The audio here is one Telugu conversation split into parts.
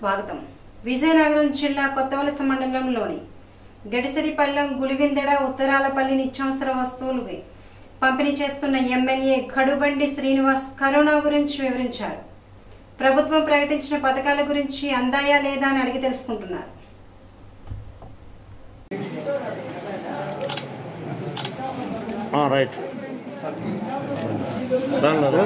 స్వాగతం విజయనగరం జిల్లా కొత్తవలస మండలంలోని గడిసరిపల్లెం గులివిందెడ ఉత్తరాలపల్లి నిత్యావసర వస్తువులు పంపిణీ చేస్తున్న ఎమ్మెల్యే కడుబండి శ్రీనివాస్ కరోనా గురించి వివరించారు ప్రభుత్వం ప్రకటించిన పథకాల గురించి అందాయా లేదా అని అడిగి తెలుసుకుంటున్నారు రైట్ దానిలో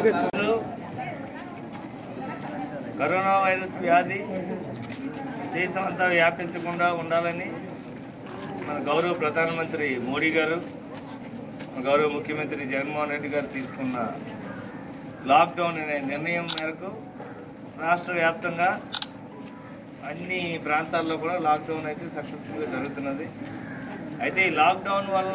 కరోనా వైరస్ వ్యాధి దేశం అంతా వ్యాపించకుండా ఉండాలని మన గౌరవ ప్రధానమంత్రి మోడీ గారు మన గౌరవ ముఖ్యమంత్రి జగన్మోహన్ రెడ్డి గారు తీసుకున్న లాక్డౌన్ అనే నిర్ణయం మేరకు రాష్ట్ర వ్యాప్తంగా అన్ని ప్రాంతాల్లో కూడా లాక్డౌన్ అయితే సక్సెస్ఫుల్గా జరుగుతున్నది అయితే ఈ లాక్డౌన్ వలన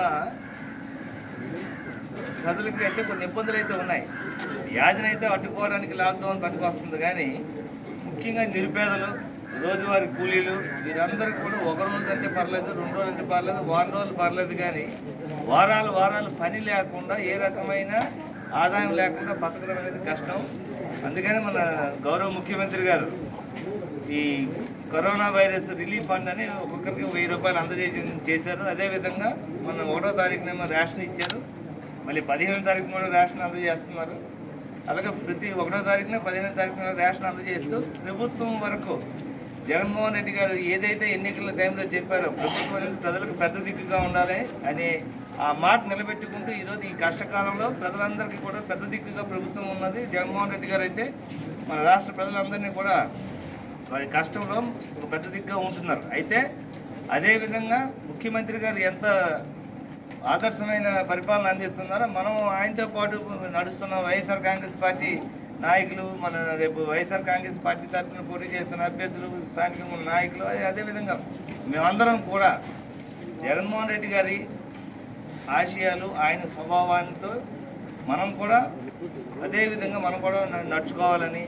ప్రజలకి అయితే కొన్ని ఇబ్బందులు అయితే ఉన్నాయి వ్యాధిని అయితే అడ్డుకోవడానికి లాక్డౌన్ పనికొస్తుంది కానీ ముఖ్యంగా నిరుపేదలు రోజువారీ కూలీలు వీరందరికీ కూడా ఒక రోజు అంటే పర్లేదు రెండు రోజులు అంటే పర్లేదు వారం రోజులు పర్లేదు కానీ వారాలు వారాలు పని లేకుండా ఏ రకమైన ఆదాయం లేకుండా బతకడం అనేది కష్టం అందుకని మన గౌరవ ముఖ్యమంత్రి గారు ఈ కరోనా వైరస్ రిలీఫ్ ఫండ్ అని ఒక్కొక్కరికి వెయ్యి రూపాయలు అందజేయడం చేశారు అదేవిధంగా మన ఒకటో తారీఖునేమో రేషన్ ఇచ్చారు మళ్ళీ పదిహేను తారీఖు కూడా రేషన్ అందజేస్తున్నారు అలాగే ప్రతి ఒకటో తారీఖున పదిహేను తారీఖున రేషన్ అందజేస్తూ ప్రభుత్వం వరకు జగన్మోహన్ రెడ్డి గారు ఏదైతే ఎన్నికల టైంలో చెప్పారో ప్రభుత్వం అనేది ప్రజలకు పెద్ద దిక్కుగా ఉండాలి అనే ఆ మాట నిలబెట్టుకుంటూ ఈరోజు ఈ కష్టకాలంలో ప్రజలందరికీ కూడా పెద్ద దిక్కుగా ప్రభుత్వం ఉన్నది జగన్మోహన్ రెడ్డి గారు అయితే మన రాష్ట్ర ప్రజలందరినీ కూడా వారి కష్టంలో ఒక పెద్ద దిక్కుగా ఉంటున్నారు అయితే అదేవిధంగా ముఖ్యమంత్రి గారు ఎంత ఆదర్శమైన పరిపాలన అందిస్తున్నారో మనం ఆయనతో పాటు నడుస్తున్న వైఎస్ఆర్ కాంగ్రెస్ పార్టీ నాయకులు మన రేపు వైఎస్ఆర్ కాంగ్రెస్ పార్టీ తరఫున పోటీ చేస్తున్న అభ్యర్థులు స్థానిక మన నాయకులు అదే అదేవిధంగా మేమందరం కూడా జగన్మోహన్ రెడ్డి గారి ఆశయాలు ఆయన స్వభావాలతో మనం కూడా అదేవిధంగా మనం కూడా న- నడుచుకోవాలని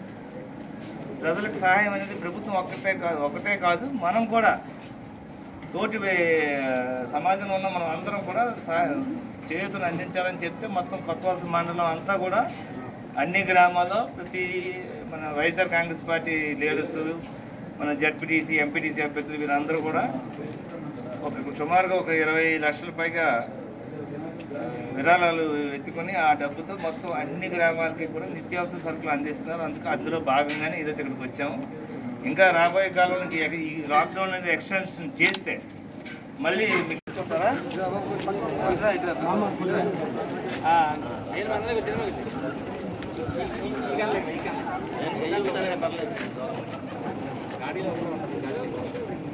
ప్రజలకు సహాయం అనేది ప్రభుత్వం ఒక్కటే కాదు ఒకటే కాదు మనం కూడా తోటి వే- సమాజంలో ఉన్న మనం అందరం కూడా సహా- చేయూతను అందించాలని చెప్తే మొత్తం కొత్తవలస మండలం అంతా కూడా అన్ని గ్రామాల్లో ప్రతి మన వైఎస్ఆర్ కాంగ్రెస్ పార్టీ లీడర్స్ మన జడ్పీటీసీ ఎంపీటీసీ అభ్యర్థులు వీరందరూ కూడా ఒక సుమారుగా ఒక ఇరవై లక్షల పైగా ఆ, విరాళాలు ఎత్తుకొని ఆ డబ్బుతో మొత్తం అన్ని గ్రామాలకి కూడా నిత్యావసర సరుకులు అందిస్తున్నారు అందుకు అందులో భాగంగానే ఈరోజు ఇక్కడికి వచ్చాము ఇంకా రాబోయే కాలంలో ఈ లాక్డౌన్ అనేది ఎక్స్టెన్షన్ చేస్తే మళ్ళీ మీకు ఇస్తుంటారా? ఇట్రా, ఇట్రా. ఆ, ఐదు వందలే పెట్టాను. నేను చెయ్యకుండానే పర్లేదు. గాడిలో కూడా ఉంటుంది, గాడిలో.